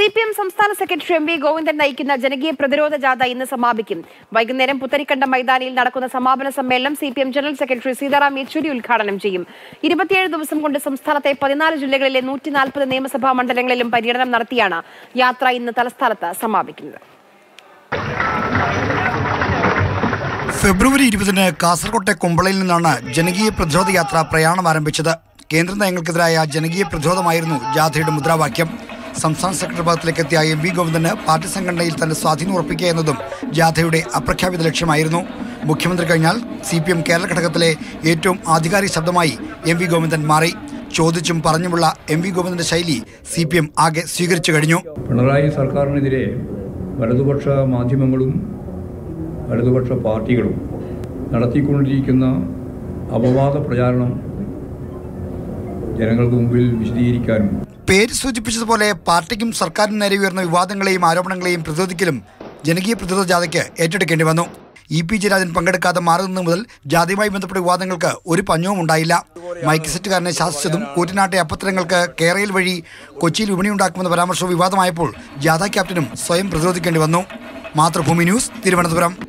P M സംസ്ഥാന secretary M V Govindan നയിക്കുന്ന ജനകീയ പ്രതിരോധ ജാഥ ഇന്ന് സമാപിക്കും വൈകുന്നേരം പുത്തരിക്കണ്ട മൈതാനിയിൽ നടക്കുന്ന സമാപന സമ്മേളനം C P M general secretary Sitaram Yechury ഉദ്ഘാടനം ചെയ്യും ഇരുപത്തിയേഴ് ദിവസം കൊണ്ട് സംസ്ഥാനത്തെ പതിനാല് ജില്ലകളിലെ നൂറ്റി നാൽപ്പത് നിയമസഭാ മണ്ഡലങ്ങളിലും പര്യടനം നടത്തിയാണ് യാത്ര ഇന്ന് തലസ്ഥാനത്ത് സമാപിക്കുന്നത് ഫെബ്രുവരി ഇരുപതിന് കാസർകോട്ടെ കുമ്പളയിൽ നിന്നാണ് ജനകീയ പ്രതിരോധ യാത്ര പ്രയാണം ആരംഭിച്ചത് കേന്ദ്ര നയങ്ങൾക്കെതിരായ ജനകീയ പ്രതിരോധമായിരുന്നു ജാഥയുടെ മുദ്രാവാക്യം സംസ്ഥാന സെക്രട്ടറി പദത്തിലേക്ക് എത്തിയ എം വി ഗോവിന്ദന് പാർട്ടി സംഘടനയിൽ തന്റെ സ്വാധീനം ഉറപ്പിക്കുക എന്നതും ജാഥയുടെ അപ്രഖ്യാപിത ലക്ഷ്യമായിരുന്നു മുഖ്യമന്ത്രി കഴിഞ്ഞാൽ സി പി എം കേരള ഘടകത്തിലെ ഏറ്റവും ആധികാരിക ശബ്ദമായി എം വി ഗോവിന്ദൻ മാറി ചോദിച്ചും പറഞ്ഞുമുള്ള എം വി ഗോവിന്ദന്റെ ശൈലി സി പി എം ആകെ സ്വീകരിച്ചു കഴിഞ്ഞു പിണറായി സർക്കാരിനെതിരെ വലതുപക്ഷ മാധ്യമങ്ങളും വലതുപക്ഷ പാർട്ടികളും നടത്തിക്കൊണ്ടിരിക്കുന്ന അപവാദ പ്രചാരണം ജനങ്ങൾക്ക് മുമ്പിൽ വിശദീകരിക്കാനും പേര് സൂചിപ്പിച്ചതുപോലെ പാർട്ടിക്കും സർക്കാരിനും നേരെ ഉയർന്ന വിവാദങ്ങളെയും ആരോപണങ്ങളെയും പ്രതിരോധിക്കലും ജനകീയ പ്രതിരോധ ജാഥയ്ക്ക് ഏറ്റെടുക്കേണ്ടി വന്നു ഇ പി ജയരാജൻ പങ്കെടുക്കാതെ മാറി നിന്നു മുതൽ ജാഥയുമായി ബന്ധപ്പെട്ട വിവാദങ്ങൾക്ക് ഒരു പഞ്ഞവും ഉണ്ടായില്ല മൈക്ക് സെറ്റുകാരനെ ശാസിച്ചതും കൂറ്റനാട്ടെ അപ്പത്തരങ്ങൾക്ക് കേരയിൽ വഴി കൊച്ചിയിൽ വിപണിയുണ്ടാക്കുമെന്ന പരാമർശവും വിവാദമായപ്പോൾ ജാഥ ക്യാപ്റ്റനും സ്വയം പ്രതിരോധിക്കേണ്ടി വന്നു മാതൃഭൂമി ന്യൂസ് തിരുവനന്തപുരം